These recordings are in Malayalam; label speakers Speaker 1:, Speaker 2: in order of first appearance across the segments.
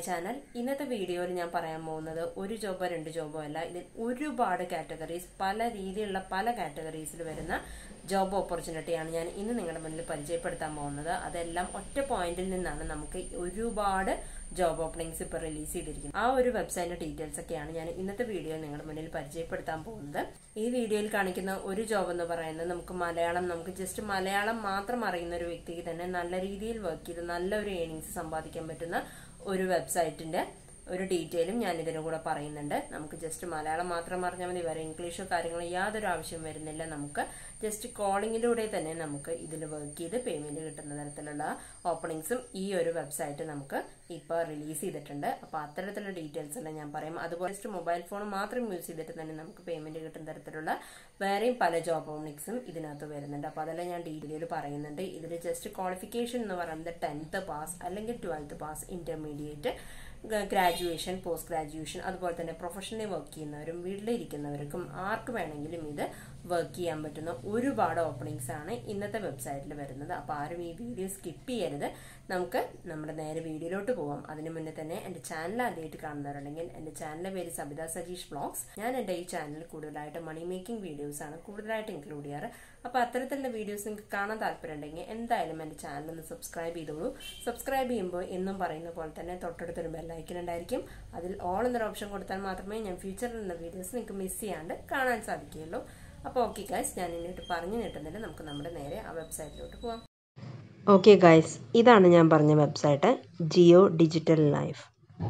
Speaker 1: ചാനൽ ഇന്നത്തെ വീഡിയോയിൽ ഞാൻ പറയാൻ പോകുന്നത് ഒരു ജോബോ രണ്ട് ജോബോ അല്ല ഇതിൽ ഒരുപാട് കാറ്റഗറീസ് പല രീതിയിലുള്ള പല കാറ്റഗറീസിൽ വരുന്ന ജോബ് ഓപ്പർച്യൂണിറ്റിയാണ് ഞാൻ ഇന്ന് നിങ്ങളുടെ മുന്നിൽ പരിചയപ്പെടുത്താൻ പോകുന്നത് അതെല്ലാം ഒറ്റ പോയിന്റിൽ നിന്നാണ് നമുക്ക് ഒരുപാട് ജോബ് ഓപ്പണിങ്സ് ഇപ്പോൾ റിലീസ് ചെയ്തിരിക്കുന്നത് ആ ഒരു വെബ്സൈറ്റിന്റെ ഡീറ്റെയിൽസ് ഒക്കെയാണ് ഞാൻ ഇന്നത്തെ വീഡിയോ നിങ്ങളുടെ മുന്നിൽ പരിചയപ്പെടുത്താൻ പോകുന്നത് ഈ വീഡിയോയിൽ കാണിക്കുന്ന ഒരു ജോബ് എന്ന് പറയുന്നത് നമുക്ക് മലയാളം നമുക്ക് ജസ്റ്റ് മലയാളം മാത്രം അറിയുന്ന ഒരു വ്യക്തിക്ക് തന്നെ നല്ല രീതിയിൽ വർക്ക് ചെയ്ത് നല്ലൊരു ഏണിങ്സ് സമ്പാദിക്കാൻ പറ്റുന്ന ഒരു വെബ്സൈറ്റിന്റെ ഒരു ഡീറ്റെയിലും ഞാൻ ഇതിന്റെ കൂടെ പറയുന്നുണ്ട് നമുക്ക് ജസ്റ്റ് മലയാളം മാത്രം അറിഞ്ഞാൽ മതി വേറെ ഇംഗ്ലീഷോ കാര്യങ്ങളോ യാതൊരു ആവശ്യം വരുന്നില്ല നമുക്ക് ജസ്റ്റ് കോളിങ്ങിലൂടെ തന്നെ നമുക്ക് ഇതിൽ വർക്ക് ചെയ്ത് പേയ്മെന്റ് കിട്ടുന്ന തരത്തിലുള്ള ഓപ്പണിങ്സും ഈ ഒരു വെബ്സൈറ്റ് നമുക്ക് ഇപ്പോൾ റിലീസ് ചെയ്തിട്ടുണ്ട് അപ്പോൾ അത്തരത്തിലുള്ള ഡീറ്റെയിൽസ് എല്ലാം ഞാൻ പറയും അതുപോലെ ജസ്റ്റ് മൊബൈൽ ഫോൺ മാത്രം യൂസ് ചെയ്തിട്ട് തന്നെ നമുക്ക് പേയ്മെന്റ് കിട്ടുന്ന തരത്തിലുള്ള വേറെയും പല ജോബ് ഓപ്പണിങ്സും ഇതിനകത്ത് വരുന്നുണ്ട് അപ്പോൾ അതെല്ലാം ഞാൻ ഡീറ്റെയിൽ പറയുന്നുണ്ട് ഇതിൽ ജസ്റ്റ് ക്വാളിഫിക്കേഷൻ എന്ന് പറയുന്നത് ടെൻത്ത് പാസ് അല്ലെങ്കിൽ twelfth pass intermediate graduation post graduation അതുപോലെ തന്നെ പ്രൊഫഷണലി വർക്ക് ചെയ്യുന്നവരും വീട്ടിലിരിക്കുന്നവർക്കും ആർക്ക് വേണമെങ്കിലും ഇത് വർക്ക് ചെയ്യാൻ പറ്റുന്ന ഒരുപാട് ഓപ്പണിങ്സ് ആണ് ഇന്നത്തെ വെബ്സൈറ്റിൽ വരുന്നത് അപ്പോൾ ആരും ഈ വീഡിയോ സ്കിപ്പ് ചെയ്യരുത് നമുക്ക് നമ്മുടെ നേരെ വീഡിയോയിലോട്ട് പോവാം അതിനു മുന്നേ തന്നെ എൻ്റെ ചാനൽ ആദ്യമായിട്ട് കാണുന്നവരുണ്ടെങ്കിൽ എൻ്റെ ചാനലിൻ്റെ പേര് സബിത സജീഷ് ബ്ലോഗ്സ് ഞാൻ എൻ്റെ ഈ ചാനലിൽ കൂടുതലായിട്ട് മണി മേക്കിംഗ് വീഡിയോസ് ആണ് കൂടുതലായിട്ട് ഇൻക്ലൂഡ് ചെയ്യാറ് അപ്പോൾ അത്തരത്തിലുള്ള വീഡിയോസ് നിങ്ങൾക്ക് കാണാൻ താല്പര്യം ഉണ്ടെങ്കിൽ എന്തായാലും എൻ്റെ ചാനൽ ഒന്ന് സബ്സ്ക്രൈബ് ചെയ്തോളൂ സബ്സ്ക്രൈബ് ചെയ്യുമ്പോൾ എന്നും പറയുന്ന പോലെ തന്നെ തൊട്ടടുത്തൊരു ബെല്ലൈക്കൻ ഉണ്ടായിരിക്കും അതിൽ ഓൾ എന്നൊരു ഓപ്ഷൻ കൊടുത്താൽ മാത്രമേ ഞാൻ ഫ്യൂച്ചറിലുള്ള വീഡിയോസ് നിങ്ങൾക്ക് മിസ് ചെയ്യാണ്ട് കാണാൻ സാധിക്കുകയുള്ളൂ അപ്പോൾ ഓക്കെ ഗൈസ് ഞാൻ എന്നിട്ട് പറഞ്ഞു നീട്ടുന്നില്ല നമുക്ക് നമ്മുടെ നേരെ ആ വെബ്സൈറ്റിലോട്ട് പോവാം
Speaker 2: ഓക്കെ ഗൈസ് ഇതാണ് ഞാൻ പറഞ്ഞ വെബ്സൈറ്റ് ജിയോ ഡിജിറ്റൽ ലൈഫ്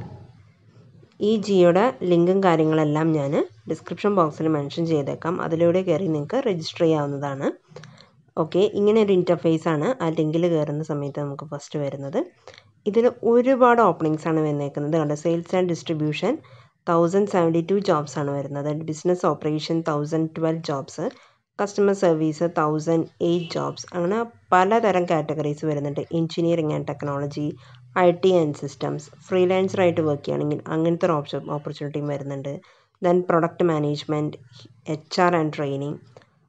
Speaker 2: ഈ ജിയോയുടെ ലിങ്കും കാര്യങ്ങളെല്ലാം ഞാൻ ഡിസ്ക്രിപ്ഷൻ ബോക്സിൽ മെൻഷൻ ചെയ്തേക്കാം അതിലൂടെ കയറി നിങ്ങൾക്ക് രജിസ്റ്റർ ചെയ്യാവുന്നതാണ് ഓക്കെ ഇങ്ങനെ ഒരു ഇൻ്റർഫേസ് ആണ് ആ ലിങ്കിൽ കയറുന്ന സമയത്ത് നമുക്ക് ഫസ്റ്റ് വരുന്നത് ഇതിൽ ഒരുപാട് ഓപ്പണിങ്സ് ആണ് വന്നേക്കുന്നത് കണ്ടോ sales and distribution thousand seventy two jobs ആണ് വരുന്നത് business operation thousand twelve jobs customer service thousand eight jobs അങ്ങനെ പലതരം കാറ്റഗറീസ് വരുന്നുണ്ട് engineering and technology I T and systems ഫ്രീലാൻസറായിട്ട് വർക്ക് ചെയ്യുകയാണെങ്കിൽ അങ്ങനത്തെ ഒരു ഓപ്ഷൻ ഓപ്പർച്യൂണിറ്റിയും വരുന്നുണ്ട് then product management H R and training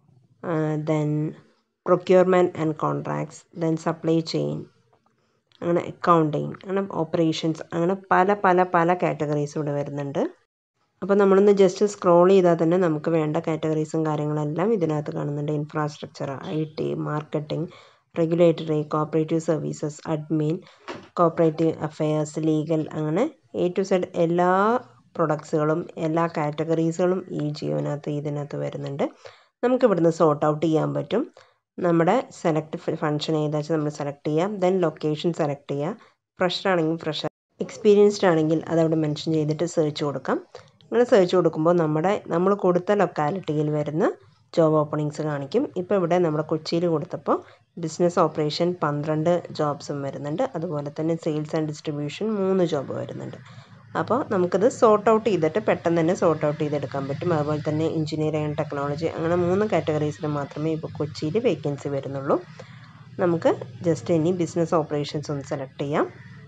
Speaker 2: then procurement and contracts then supply chain അങ്ങനെ അക്കൗണ്ടിങ് അങ്ങനെ ഓപ്പറേഷൻസ് അങ്ങനെ പല പല പല കാറ്റഗറീസ് ഇവിടെ വരുന്നുണ്ട് അപ്പോൾ നമ്മളൊന്ന് ജസ്റ്റ് സ്ക്രോൾ ചെയ്താൽ തന്നെ നമുക്ക് വേണ്ട കാറ്റഗറീസും കാര്യങ്ങളെല്ലാം ഇതിനകത്ത് കാണുന്നുണ്ട് infrastructure I T marketing regulatory cooperative services admin cooperative affairs legal അങ്ങനെ എ ടു സെഡ് എല്ലാ പ്രൊഡക്ട്സുകളും എല്ലാ കാറ്റഗറീസുകളും ഈ ജിയോനകത്ത് ഇതിനകത്ത് വരുന്നുണ്ട് നമുക്ക് ഇവിടുന്ന് സോർട്ട് ഔട്ട് ചെയ്യാൻ പറ്റും നമ്മുടെ സെലക്ട് ഫംഗ്ഷൻ ഏതാ വെച്ചാൽ നമ്മൾ സെലക്ട് ചെയ്യാം ദെൻ ലൊക്കേഷൻ സെലക്ട് ചെയ്യുക ഫ്രഷർ ആണെങ്കിൽ ഫ്രഷർ എക്സ്പീരിയൻസ്ഡ് ആണെങ്കിൽ അതവിടെ മെൻഷൻ ചെയ്തിട്ട് സെർച്ച് കൊടുക്കാം ഇങ്ങനെ സെർച്ച് കൊടുക്കുമ്പോൾ നമ്മുടെ നമ്മൾ കൊടുത്ത ലൊക്കാലിറ്റിയിൽ വരുന്ന ജോബ് ഓപ്പണിങ്സ് കാണിക്കും ഇപ്പോൾ ഇവിടെ നമ്മുടെ കൊച്ചിയിൽ കൊടുത്തപ്പോൾ ബിസിനസ് ഓപ്പറേഷൻ പന്ത്രണ്ട് ജോബ്സും വരുന്നുണ്ട് അതുപോലെ തന്നെ സെയിൽസ് ആൻഡ് ഡിസ്ട്രിബ്യൂഷൻ മൂന്ന് ജോബ് വരുന്നുണ്ട് അപ്പോൾ നമുക്കിത് സോർട്ട് ഔട്ട് ചെയ്തിട്ട് പെട്ടെന്ന് തന്നെ സോർട്ട് ഔട്ട് ചെയ്തെടുക്കാൻ പറ്റും അതുപോലെ തന്നെ എഞ്ചിനീയറിംഗ് ആൻഡ് ടെക്നോളജി അങ്ങനെ മൂന്ന് കാറ്റഗറീസിൽ മാത്രമേ ഇപ്പോൾ കൊച്ചിയിൽ വേക്കൻസി വരുന്നുള്ളൂ നമുക്ക് ജസ്റ്റ് ഇനി ബിസിനസ് ഓപ്പറേഷൻസ് ഒന്ന് സെലക്ട് ചെയ്യാം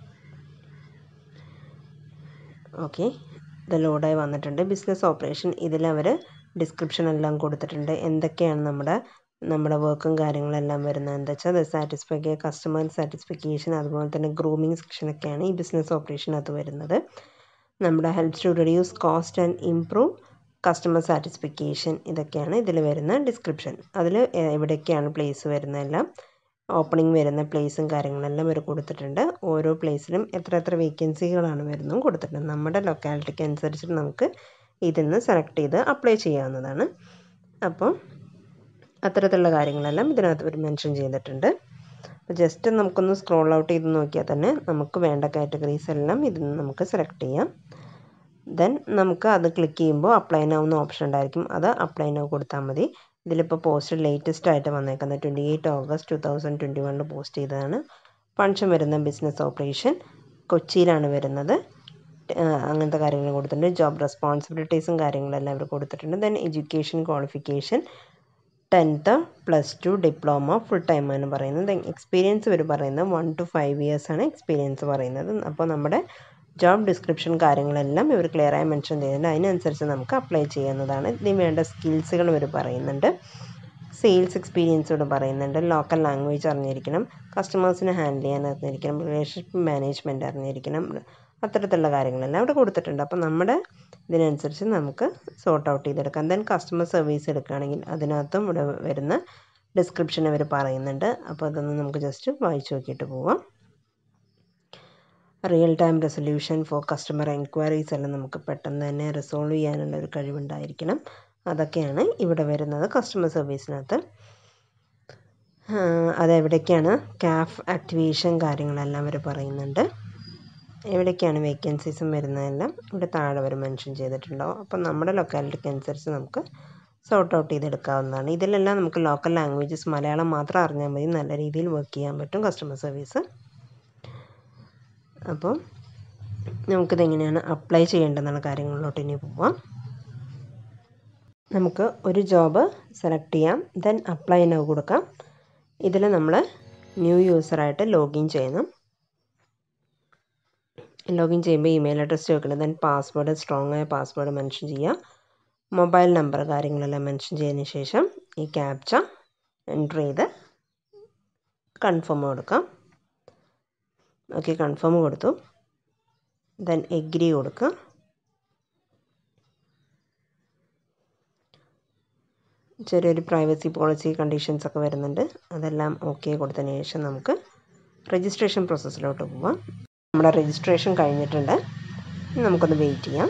Speaker 2: ഓക്കെ ഇത് ലോഡായി വന്നിട്ടുണ്ട് ബിസിനസ് ഓപ്പറേഷൻ ഇതിലവർ ഡിസ്ക്രിപ്ഷൻ എല്ലാം കൊടുത്തിട്ടുണ്ട് എന്തൊക്കെയാണ് നമ്മുടെ നമ്മുടെ വർക്കും കാര്യങ്ങളെല്ലാം വരുന്നത് എന്താ വെച്ചാൽ സാറ്റിസ്ഫൈ കസ്റ്റമർ സാറ്റിസ്ഫിക്കേഷൻ അതുപോലെ തന്നെ ഗ്രൂമിങ് സെക്ഷനൊക്കെയാണ് ഈ ബിസിനസ് ഓപ്പറേഷനകത്ത് വരുന്നത് നമ്മുടെ helps to reduce cost and improve customer satisfaction ഇതൊക്കെയാണ് ഇതിൽ വരുന്ന ഡിസ്ക്രിപ്ഷൻ അതിൽ എവിടെയൊക്കെയാണ് പ്ലേസ് വരുന്നതെല്ലാം ഓപ്പണിംഗ് വരുന്ന പ്ലേസും കാര്യങ്ങളെല്ലാം ഇവർ കൊടുത്തിട്ടുണ്ട് ഓരോ പ്ലേസിലും എത്ര എത്ര വേക്കൻസികളാണ് വരുന്നതും കൊടുത്തിട്ടുണ്ട് നമ്മുടെ ലൊക്കാലിറ്റിക്ക് അനുസരിച്ചിട്ട് നമുക്ക് ഇതിൽ നിന്ന് സെലക്ട് ചെയ്ത് അപ്ലൈ ചെയ്യാവുന്നതാണ് അപ്പോൾ അത്തരത്തിലുള്ള കാര്യങ്ങളെല്ലാം ഇതിനകത്ത് ഒരു മെൻഷൻ ചെയ്തിട്ടുണ്ട് അപ്പോൾ ജസ്റ്റ് നമുക്കൊന്ന് സ്ക്രോൾ ഔട്ട് ചെയ്ത് നോക്കിയാൽ തന്നെ നമുക്ക് വേണ്ട കാറ്റഗറീസ് എല്ലാം ഇതിൽ നിന്ന് നമുക്ക് സെലക്ട് ചെയ്യാം ദെൻ നമുക്ക് അത് ക്ലിക്ക് ചെയ്യുമ്പോൾ അപ്ലൈ ആവുന്ന ഓപ്ഷൻ ഉണ്ടായിരിക്കും അത് അപ്ലൈ നൗ കൊടുത്താൽ മതി ഇതിലിപ്പോൾ പോസ്റ്റ് ലേറ്റസ്റ്റ് ആയിട്ട് വന്നേക്കുന്നത് twenty eight August two thousand twenty വണ്ണിൽ പോസ്റ്റ് ചെയ്തതാണ് ഫംഗ്ഷൻ വരുന്ന ബിസിനസ് ഓപ്പറേഷൻ കൊച്ചിയിലാണ് വരുന്നത് അങ്ങനത്തെ കാര്യങ്ങൾ കൊടുത്തിട്ടുണ്ട് ജോബ് റെസ്പോൺസിബിലിറ്റീസും കാര്യങ്ങളെല്ലാം അവർ കൊടുത്തിട്ടുണ്ട് then education qualification tenth plus two diploma full time ആണ് പറയുന്നത് എക്സ്പീരിയൻസ് ഇവർ പറയുന്നത് വൺ ടു ഫൈവ് ഇയേഴ്സ് ആണ് എക്സ്പീരിയൻസ് പറയുന്നത് അപ്പോൾ നമ്മുടെ ജോബ് ഡിസ്ക്രിപ്ഷൻ കാര്യങ്ങളെല്ലാം ഇവർ ക്ലിയർ ആയി മെൻഷൻ ചെയ്തിട്ടുണ്ട് അതിനനുസരിച്ച് നമുക്ക് അപ്ലൈ ചെയ്യുന്നതാണ് ഇതിന് വേണ്ട സ്കിൽസുകൾ ഇവർ പറയുന്നുണ്ട് സെയിൽസ് എക്സ്പീരിയൻസ് ഇവിടെ പറയുന്നുണ്ട് ലോക്കൽ ലാംഗ്വേജ് അറിഞ്ഞിരിക്കണം കസ്റ്റമേഴ്സിനെ ഹാൻഡിൽ ചെയ്യാൻ അറിഞ്ഞിരിക്കണം റിലേഷൻഷിപ്പ് മാനേജ്മെൻറ്റ് അറിഞ്ഞിരിക്കണം അത്തരത്തിലുള്ള കാര്യങ്ങളെല്ലാം അവിടെ കൊടുത്തിട്ടുണ്ട് അപ്പോൾ നമ്മുടെ ഇതിനനുസരിച്ച് നമുക്ക് സോർട്ട് ഔട്ട് ചെയ്തെടുക്കാം ദെൻ കസ്റ്റമർ സർവീസ് എടുക്കുകയാണെങ്കിൽ അതിനകത്തും ഇവിടെ വരുന്ന ഡിസ്ക്രിപ്ഷൻ അവർ പറയുന്നുണ്ട് അപ്പോൾ അതൊന്ന് നമുക്ക് ജസ്റ്റ് വായിച്ചു നോക്കിയിട്ട് പോവാം real time resolution for customer enquiries എല്ലാം നമുക്ക് പെട്ടെന്ന് തന്നെ റിസോൾവ് ചെയ്യാനുള്ള ഒരു കഴിവുണ്ടായിരിക്കണം അതൊക്കെയാണ് ഇവിടെ വരുന്നത് കസ്റ്റമർ സർവീസിനകത്ത് അതെവിടേക്കാണ് കാഫ് ആക്ടിവേഷൻ കാര്യങ്ങളെല്ലാം അവർ പറയുന്നുണ്ട് എവിടേക്കാണ് വേക്കൻസീസും വരുന്നതെല്ലാം ഇവിടെ താഴെ അവർ മെൻഷൻ ചെയ്തിട്ടുണ്ടാവും അപ്പം നമ്മുടെ ലൊക്കാലിറ്റിക്ക് അനുസരിച്ച് നമുക്ക് സോർട്ട് ഔട്ട് ചെയ്തെടുക്കാവുന്നതാണ് ഇതിലെല്ലാം നമുക്ക് ലോക്കൽ ലാംഗ്വേജസ് മലയാളം മാത്രം അറിഞ്ഞാൽ മതി നല്ല രീതിയിൽ വർക്ക് ചെയ്യാൻ പറ്റും കസ്റ്റമർ സർവീസ് അപ്പോൾ നമുക്കിതെങ്ങനെയാണ് അപ്ലൈ ചെയ്യേണ്ടതെന്നുള്ള കാര്യങ്ങളിലോട്ട് ഇനി പോവാം നമുക്ക് ഒരു ജോബ് സെലക്ട് ചെയ്യാം ദെൻ അപ്ലൈ നൗ കൊടുക്കാം ഇതിൽ നമ്മൾ ന്യൂ യൂസറായിട്ട് ലോഗിൻ ചെയ്യണം ലോഗിൻ ചെയ്യുമ്പോൾ ഇമെയിൽ അഡ്രസ്സ് ചോദിക്കണം ദെൻ പാസ്വേഡ് സ്ട്രോങ് ആയ പാസ്വേഡ് മെൻഷൻ ചെയ്യുക മൊബൈൽ നമ്പർ കാര്യങ്ങളെല്ലാം മെൻഷൻ ചെയ്തതിന് ശേഷം ഈ ക്യാപ്ച എൻ്റർ ചെയ്ത് കൺഫേം കൊടുക്കാം ഓക്കെ കൺഫേം കൊടുത്തു ദെൻ എഗ്രി കൊടുക്കുക ചെറിയൊരു പ്രൈവസി പോളിസി കണ്ടീഷൻസ് ഒക്കെ വരുന്നുണ്ട് അതെല്ലാം ഓക്കെ കൊടുത്തതിന് ശേഷം നമുക്ക് രജിസ്ട്രേഷൻ പ്രോസസ്സിലോട്ട് പോവാം നമ്മുടെ രജിസ്ട്രേഷൻ കഴിഞ്ഞിട്ടുണ്ട് നമുക്കൊന്ന് വെയിറ്റ് ചെയ്യാം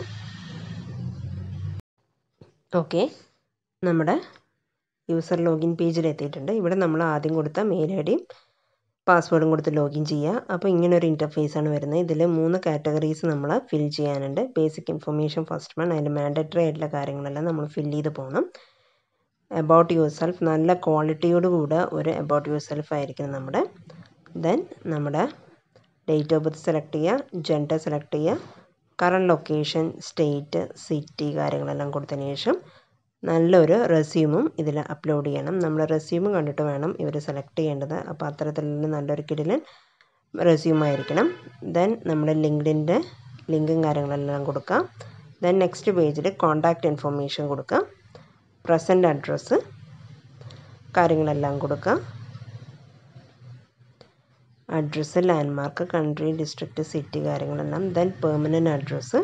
Speaker 2: ഓക്കെ നമ്മുടെ യൂസർ ലോഗിൻ പേജിൽ എത്തിയിട്ടുണ്ട് ഇവിടെ നമ്മൾ ആദ്യം കൊടുത്ത മെയിൽ ഐ ഡിയും പാസ്വേഡും കൊടുത്ത് ലോഗിൻ ചെയ്യുക അപ്പോൾ ഇങ്ങനെ ഒരു ഇൻ്റർഫേസ് ആണ് വരുന്നത് ഇതിൽ മൂന്ന് കാറ്റഗറീസ് നമ്മൾ ഫിൽ ചെയ്യാനുണ്ട് ബേസിക് ഇൻഫർമേഷൻ ഫസ്റ്റ് വൺ അതിൽ മാൻഡറ്ററി ആയിട്ടുള്ള കാര്യങ്ങളെല്ലാം നമ്മൾ ഫിൽ ചെയ്ത് പോകണം അബൌട്ട് യുവർ സെൽഫ് നല്ല ക്വാളിറ്റിയോട് കൂടെ ഒരു അബൌട്ട് യുവർ സെൽഫ് ആയിരിക്കണം നമ്മുടെ ദെൻ നമ്മുടെ ഡേറ്റ് ഓഫ് ബർത്ത് സെലക്ട് ചെയ്യുക ജെൻഡർ സെലക്ട് ചെയ്യുക കറണ്ട് ലൊക്കേഷൻ സ്റ്റേറ്റ് സിറ്റി കാര്യങ്ങളെല്ലാം കൊടുത്തതിന് ശേഷം നല്ലൊരു റെസ്യൂമും ഇതിൽ അപ്ലോഡ് ചെയ്യണം നമ്മൾ റെസ്യൂം കണ്ടിട്ട് വേണം ഇവർ സെലക്ട് ചെയ്യേണ്ടത് അപ്പോൾ അത്തരത്തിലുള്ള നല്ലൊരു കിടിലൻ റെസ്യൂം ആയിരിക്കണം ദെൻ നമ്മുടെ ലിങ്ക്ഡിൻ്റെ ലിങ്കും കാര്യങ്ങളെല്ലാം കൊടുക്കുക ദെൻ നെക്സ്റ്റ് പേജിൽ കോൺടാക്റ്റ് ഇൻഫർമേഷൻ കൊടുക്കുക പ്രസൻറ്റ് അഡ്രസ്സ് കാര്യങ്ങളെല്ലാം കൊടുക്കുക address landmark country district city കാര്യങ്ങളെല്ലാം then permanent address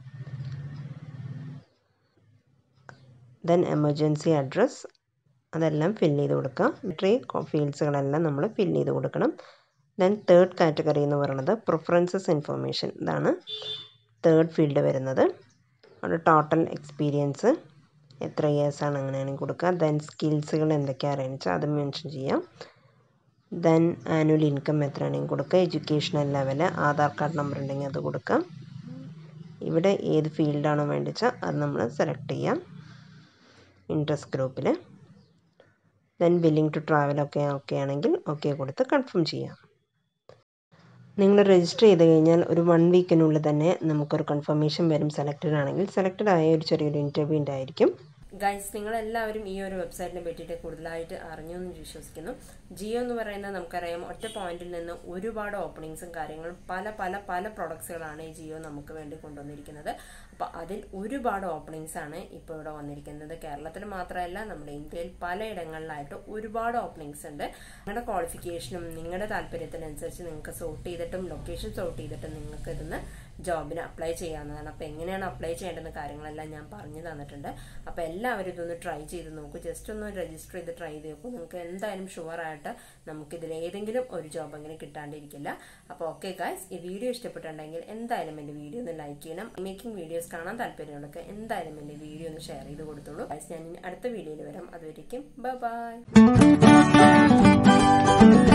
Speaker 2: then emergency address അതെല്ലാം ഫില്ല് ചെയ്ത് കൊടുക്കുക ഇത്രേ ഫീൽഡ്സുകളെല്ലാം നമ്മൾ ഫില്ല് ചെയ്ത് കൊടുക്കണം ദെൻ തേർഡ് കാറ്റഗറി എന്ന് പറയുന്നത് പ്രിഫറൻസസ് ഇൻഫർമേഷൻ ഇതാണ് തേർഡ് ഫീൽഡ് വരുന്നത് അവിടെ ടോട്ടൽ എക്സ്പീരിയൻസ് എത്ര ഇയേഴ്സാണ് അങ്ങനെയാണെങ്കിൽ കൊടുക്കുക ദെൻ സ്കിൽസുകൾ എന്തൊക്കെയാണ് അറിയിച്ചാൽ അത് മെൻഷൻ ചെയ്യാം ദെൻ ആനുവൽ ഇൻകം എത്രയാണെങ്കിൽ കൊടുക്കുക educational level Aadhaar card number ഉണ്ടെങ്കിൽ അത് കൊടുക്കാം ഇവിടെ ഏത് ഫീൽഡാണോ വേണ്ടിച്ചാൽ അത് നമ്മൾ സെലക്ട് ചെയ്യാം ഇൻട്രസ്റ്റ് ഗ്രൂപ്പിൽ ദെൻ ബില്ലിംഗ് ടു ട്രാവൽ ഒക്കെ ഓക്കെ ആണെങ്കിൽ ഓക്കെ കൊടുത്ത് കൺഫേം ചെയ്യാം നിങ്ങൾ രജിസ്റ്റർ ചെയ്ത് കഴിഞ്ഞാൽ ഒരു വൺ വീക്കിനുള്ളിൽ തന്നെ നമുക്കൊരു കൺഫർമേഷൻ വരും സെലക്റ്റഡ് ആണെങ്കിൽ സെലക്റ്റഡ് ആയ ഒരു ചെറിയൊരു ഇൻ്റർവ്യൂ ഉണ്ടായിരിക്കും
Speaker 1: ഗൈസ് നിങ്ങളെല്ലാവരും ഈ ഒരു വെബ്സൈറ്റിനെ പറ്റിയിട്ട് കൂടുതലായിട്ട് അറിഞ്ഞു എന്ന് വിശ്വസിക്കുന്നു ജിയോ എന്ന് പറയുന്നത് നമുക്കറിയാം ഒറ്റ പോയിന്റിൽ നിന്ന് ഒരുപാട് ഓപ്പണിങ്സും കാര്യങ്ങളും പല പല പല പ്രൊഡക്ട്സുകളാണ് ഈ ജിയോ നമുക്ക് വേണ്ടി കൊണ്ടുവന്നിരിക്കുന്നത് അപ്പോൾ അതിൽ ഒരുപാട് ഓപ്പണിങ്സ് ആണ് ഇപ്പോൾ ഇവിടെ വന്നിരിക്കുന്നത് കേരളത്തിൽ മാത്രമല്ല നമ്മുടെ ഇന്ത്യയിൽ പലയിടങ്ങളിലായിട്ട് ഒരുപാട് ഓപ്പണിങ്സ് ഉണ്ട് നിങ്ങളുടെ ക്വാളിഫിക്കേഷനും നിങ്ങളുടെ താല്പര്യത്തിനനുസരിച്ച് നിങ്ങൾക്ക് സോർട്ട് ചെയ്തിട്ടും ലൊക്കേഷൻ സോർട്ട് ചെയ്തിട്ടും നിങ്ങൾക്ക് ഇതിന്ന് ജോബിന് അപ്ലൈ ചെയ്യാവുന്നതാണ് അപ്പോൾ എങ്ങനെയാണ് അപ്ലൈ ചെയ്യേണ്ടുന്ന കാര്യങ്ങളെല്ലാം ഞാൻ പറഞ്ഞു തന്നിട്ടുണ്ട് അപ്പോൾ എല്ലാവരും ഇതൊന്ന് ട്രൈ ചെയ്ത് നോക്കൂ ജസ്റ്റ് ഒന്ന് രജിസ്റ്റർ ചെയ്ത് ട്രൈ ചെയ്ത് നോക്കൂ നിങ്ങൾക്ക് എന്തായാലും ഷുവർ ആയിട്ട് നമുക്കിതിൽ ഏതെങ്കിലും ഒരു ജോബ് അങ്ങനെ കിട്ടാണ്ടിരിക്കില്ല അപ്പോൾ ഓക്കെ ഗൈസ് ഈ വീഡിയോ ഇഷ്ടപ്പെട്ടുണ്ടെങ്കിൽ എന്തായാലും എൻ്റെ വീഡിയോ ഒന്ന് ലൈക്ക് ചെയ്യണം മേക്കിംഗ് വീഡിയോസ് കാണാൻ താല്പര്യമുള്ളവർക്ക് എന്തായാലും എൻ്റെ വീഡിയോ ഒന്ന് ഷെയർ ചെയ്ത് കൊടുത്തോളൂ ഗൈസ് ഞാൻ ഇനി അടുത്ത വീഡിയോയിൽ വരാം അതുവരെയും ബൈ ബൈ